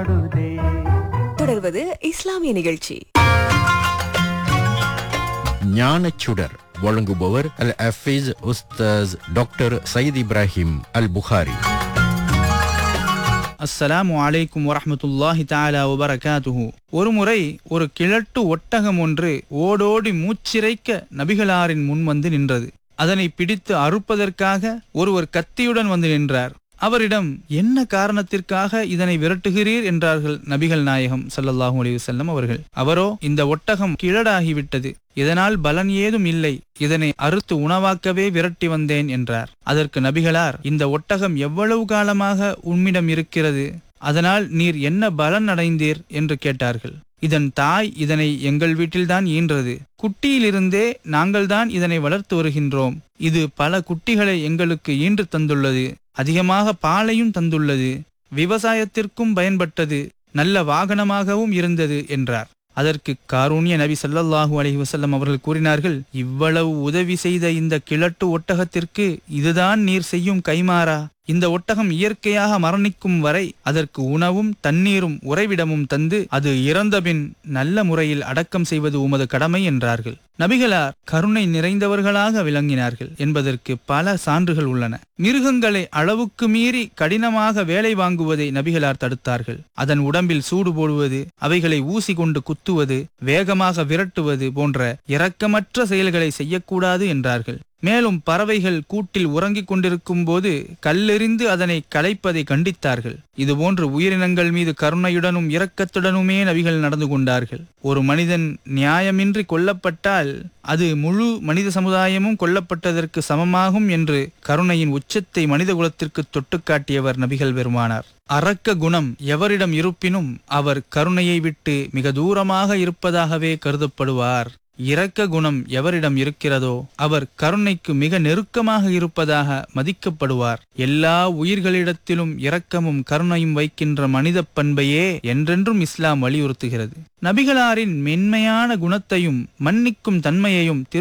தொடர்வது இஸ்லாமிய நிகழ்ச்சி ஞானச்சுடர் வழங்குபவர் அல் அஃபீஸ் உஸ்தாஸ் டாக்டர் சயீத் இப்ராஹிம் அல் புகாரி அஸ்ஸலாமு அலைக்கும் வரஹ்மத்துல்லாஹி தஆலா வபரகாத்துஹு ஒருமுறை ஒரு கிழட்டு ஒட்டகம் ஒன்று ஓடோடி மூச்சிறைக்க நபிகளாரின் முன் வந்து நின்றது அதனை பிடித்து அறுப்பதற்காக ஒருவர் கத்தியுடன் வந்து நின்றார் அவரிடம் என்ன காரணத்திற்காக இதனை விரட்டுகிறீர் என்றார்கள் நபிகள் நாயகம் ஸல்லல்லாஹு அலைஹி வஸல்லம் அவர்கள் அவரோ இந்த ஒட்டகம் கிழடாகிவிட்டது இதனால் பலன் ஏதும் இல்லை இதனை அறுத்து உணவாக்கவே விரட்டி வந்தேன் என்றார் அதற்கு நபிகளார் இந்த ஒட்டகம் எவ்வளவு காலமாக உம்மிடம் இருக்கிறது அதனால் நீர் என்ன பலன் அடைந்தீர் என்று கேட்டார்கள் இதன் தாய் இதனை எங்கள் வீட்டில்தான் ஈன்றது குட்டியிலிருந்தே நாங்கள்தான் இதனை வளர்த்து வருகின்றோம் இது பல குட்டிகளை எங்களுக்கு ஈன்று தந்துள்ளது அதிகமாக பாலையும் தந்துள்ளது விவசாயத்திற்கும் பயன்பட்டது நல்ல வாகனமாகவும் இருந்தது என்றார் அதற்கு காரூணிய நபி ஸல்லல்லாஹு அலைஹி வஸல்லம் அவர்கள் கூறினார்கள் இவ்வளவு உதவி செய்த இந்த கிழட்டு ஒட்டகத்திற்கு இதுதான் நீர் செய்யும் கைமாறா இந்த ஒட்டகம் இயற்கையாக மரணிக்கும் வரை அதற்கு உணவும் தண்ணீரும் உறைவிடமும் தந்து அது இறந்தபின் நல்ல முறையில் அடக்கம் செய்வது உமது கடமை என்றார்கள் நபிகளார் கருணை நிறைந்தவர்களாக விளங்கினார்கள் என்பதற்கு பல சான்றுகள் உள்ளன மிருகங்களை அளவுக்கு மீறி கடினமாக வேலை வாங்குவதை நபிகளார் தடுத்தார்கள் அதன் உடம்பில் சூடு போடுவது அவைகளை ஊசி கொண்டு குத்துவது வேகமாக விரட்டுவது போன்ற இரக்கமற்ற செயல்களை செய்யக்கூடாது என்றார்கள் மேலும் பறவைகள் கூட்டில் உறங்கிக் கொண்டிருக்கும் போது கல்லெறிந்து அதனை கலைப்பதை கண்டித்தார்கள் இதுபோன்று உயிரினங்கள் மீது கருணையுடனும் இரக்கத்துடனுமே நபிகள் நடந்து கொண்டார்கள் ஒரு மனிதன் நியாயமின்றி கொல்லப்பட்டால் அது முழு மனித சமுதாயமும் கொல்லப்பட்டதற்கு சமமாகும் என்று கருணையின் உச்சத்தை மனித குலத்திற்கு தொட்டுக் காட்டியவர் நபிகள் பெருமானார் அரக்க குணம் எவரிடம் இருப்பினும் அவர் கருணையை விட்டு மிக தூரமாக இருப்பதாகவே கருதப்படுவார் இரக்க குணம் எவரிடம் இருக்கிறதோ அவர் கருணைக்கு மிக நெருக்கமாக இருப்பதாக மதிக்கப்படுவார் எல்லா உயிர்களிடத்திலும் இரக்கமும் கருணையும் வைக்கின்ற மனித பண்பையே என்றென்றும் இஸ்லாம் வலியுறுத்துகிறது நபிகளாரின் மென்மையான குணத்தையும் மன்னிக்கும் தன்மையையும் திரு